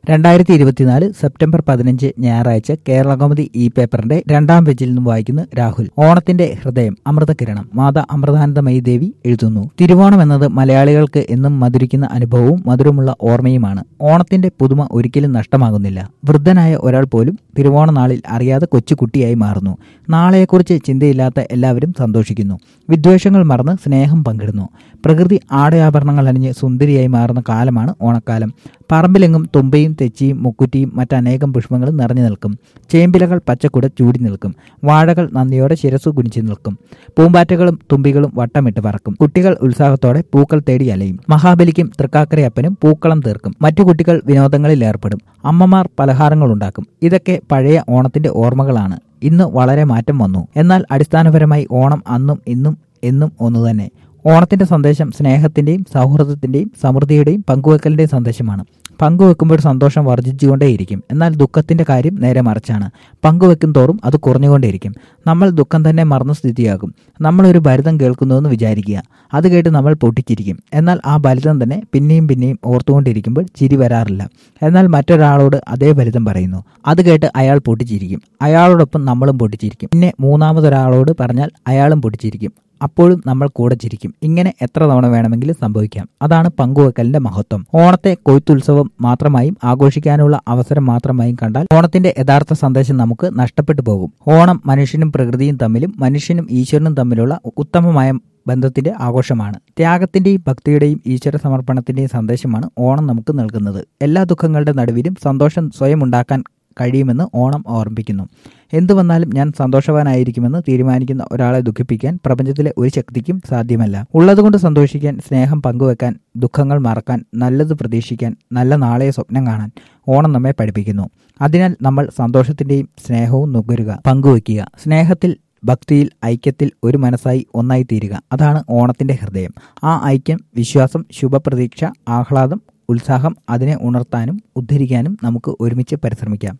രണ്ടായിരത്തി ഇരുപത്തിനാല് സെപ്റ്റംബർ പതിനഞ്ച് ഞായറാഴ്ച കേരളകൗമുദി ഇ പേപ്പറിന്റെ രണ്ടാം പേജിൽ നിന്നും വായിക്കുന്നു രാഹുൽ ഓണത്തിന്റെ ഹൃദയം അമൃതകിരണം മാതാ അമൃതാനന്ദമയി ദേവി എഴുതുന്നു തിരുവോണം എന്നത് മലയാളികൾക്ക് എന്നും മധുരിക്കുന്ന അനുഭവവും മധുരമുള്ള ഓർമ്മയുമാണ് ഓണത്തിന്റെ പുതുമ ഒരിക്കലും നഷ്ടമാകുന്നില്ല വൃദ്ധനായ ഒരാൾ പോലും തിരുവോണ നാളിൽ അറിയാതെ കൊച്ചുകുട്ടിയായി മാറുന്നു നാളെയെക്കുറിച്ച് ചിന്തയില്ലാത്ത എല്ലാവരും സന്തോഷിക്കുന്നു വിദ്വേഷങ്ങൾ മറന്ന് സ്നേഹം പങ്കിടുന്നു പ്രകൃതി ആടയാഭരണങ്ങൾ അണിഞ്ഞ് സുന്ദരിയായി മാറുന്ന കാലമാണ് ഓണക്കാലം പറമ്പിലെങ്ങും തുമ്പയും തെച്ചിയും മുക്കുറ്റിയും മറ്റനേകം പുഷ്പങ്ങളും നിറഞ്ഞു നിൽക്കും ചേമ്പിലകൾ പച്ചക്കുട ചൂടി നിൽക്കും വാഴകൾ നന്ദിയോടെ ശിരസു കുനിച്ചു നിൽക്കും പൂമ്പാറ്റകളും തുമ്പികളും വട്ടമിട്ട് പറക്കും കുട്ടികൾ ഉത്സാഹത്തോടെ പൂക്കൾ തേടി അലയും മഹാബലിക്കും തൃക്കാക്കരയപ്പനും പൂക്കളം തീർക്കും മറ്റു കുട്ടികൾ വിനോദങ്ങളിൽ ഏർപ്പെടും അമ്മമാർ പലഹാരങ്ങൾ ഉണ്ടാക്കും ഇതൊക്കെ പഴയ ഓണത്തിന്റെ ഓർമ്മകളാണ് ഇന്ന് വളരെ മാറ്റം വന്നു എന്നാൽ അടിസ്ഥാനപരമായി ഓണം അന്നും ഇന്നും എന്നും ഒന്നുതന്നെ ഓണത്തിന്റെ സന്ദേശം സ്നേഹത്തിന്റെയും സൗഹൃദത്തിന്റെയും സമൃദ്ധിയുടെയും പങ്കുവെക്കലിന്റെയും സന്ദേശമാണ് പങ്കുവെക്കുമ്പോൾ സന്തോഷം വർദ്ധിച്ചുകൊണ്ടേയിരിക്കും എന്നാൽ ദുഃഖത്തിന്റെ കാര്യം നേരെ മറിച്ചാണ് പങ്കുവെക്കും തോറും അത് കുറഞ്ഞുകൊണ്ടേയിരിക്കും നമ്മൾ ദുഃഖം തന്നെ മറന്ന സ്ഥിതിയാകും നമ്മളൊരു ഭരിതം കേൾക്കുന്നുവെന്ന് വിചാരിക്കുക അത് കേട്ട് നമ്മൾ പൊട്ടിച്ചിരിക്കും എന്നാൽ ആ ഭരിതം തന്നെ പിന്നെയും പിന്നെയും ഓർത്തുകൊണ്ടിരിക്കുമ്പോൾ ചിരി വരാറില്ല എന്നാൽ മറ്റൊരാളോട് അതേ ഫലിതം പറയുന്നു അത് കേട്ട് അയാൾ പൊട്ടിച്ചിരിക്കും അയാളോടൊപ്പം നമ്മളും പൊട്ടിച്ചിരിക്കും പിന്നെ മൂന്നാമതൊരാളോട് പറഞ്ഞാൽ അയാളും പൊട്ടിച്ചിരിക്കും അപ്പോഴും നമ്മൾ കൂടെ ചിരിക്കും ഇങ്ങനെ എത്ര തവണ വേണമെങ്കിലും സംഭവിക്കാം അതാണ് പങ്കുവെക്കലിന്റെ മഹത്വം ഓണത്തെ കൊയ്ത്തുത്സവം മാത്രമായും ആഘോഷിക്കാനുള്ള അവസരം മാത്രമായും കണ്ടാൽ ഓണത്തിന്റെ യഥാർത്ഥ സന്ദേശം നമുക്ക് നഷ്ടപ്പെട്ടു പോകും ഓണം മനുഷ്യനും പ്രകൃതിയും തമ്മിലും മനുഷ്യനും ഈശ്വരനും തമ്മിലുള്ള ഉത്തമമായ ബന്ധത്തിന്റെ ആഘോഷമാണ് ത്യാഗത്തിന്റെയും ഭക്തിയുടെയും ഈശ്വര സമർപ്പണത്തിന്റെയും സന്ദേശമാണ് ഓണം നമുക്ക് നൽകുന്നത് എല്ലാ ദുഃഖങ്ങളുടെ നടുവിലും സന്തോഷം സ്വയം ഉണ്ടാക്കാൻ കഴിയുമെന്ന് ഓണം ഓർമ്മിപ്പിക്കുന്നു എന്തു വന്നാലും ഞാൻ സന്തോഷവാനായിരിക്കുമെന്ന് തീരുമാനിക്കുന്ന ഒരാളെ ദുഃഖിപ്പിക്കാൻ പ്രപഞ്ചത്തിലെ ഒരു ശക്തിക്കും സാധ്യമല്ല ഉള്ളതുകൊണ്ട് സന്തോഷിക്കാൻ സ്നേഹം പങ്കുവെക്കാൻ ദുഃഖങ്ങൾ മറക്കാൻ നല്ലത് പ്രതീക്ഷിക്കാൻ നല്ല നാളെ സ്വപ്നം കാണാൻ ഓണം നമ്മെ പഠിപ്പിക്കുന്നു അതിനാൽ നമ്മൾ സന്തോഷത്തിന്റെയും സ്നേഹവും നുകരുക പങ്കുവെക്കുക സ്നേഹത്തിൽ ഭക്തിയിൽ ഐക്യത്തിൽ ഒരു മനസ്സായി ഒന്നായി തീരുക അതാണ് ഓണത്തിന്റെ ഹൃദയം ആ ഐക്യം വിശ്വാസം ശുഭപ്രതീക്ഷ ആഹ്ലാദം ഉത്സാഹം അതിനെ ഉണർത്താനും ഉദ്ധരിക്കാനും നമുക്ക് ഒരുമിച്ച് പരിശ്രമിക്കാം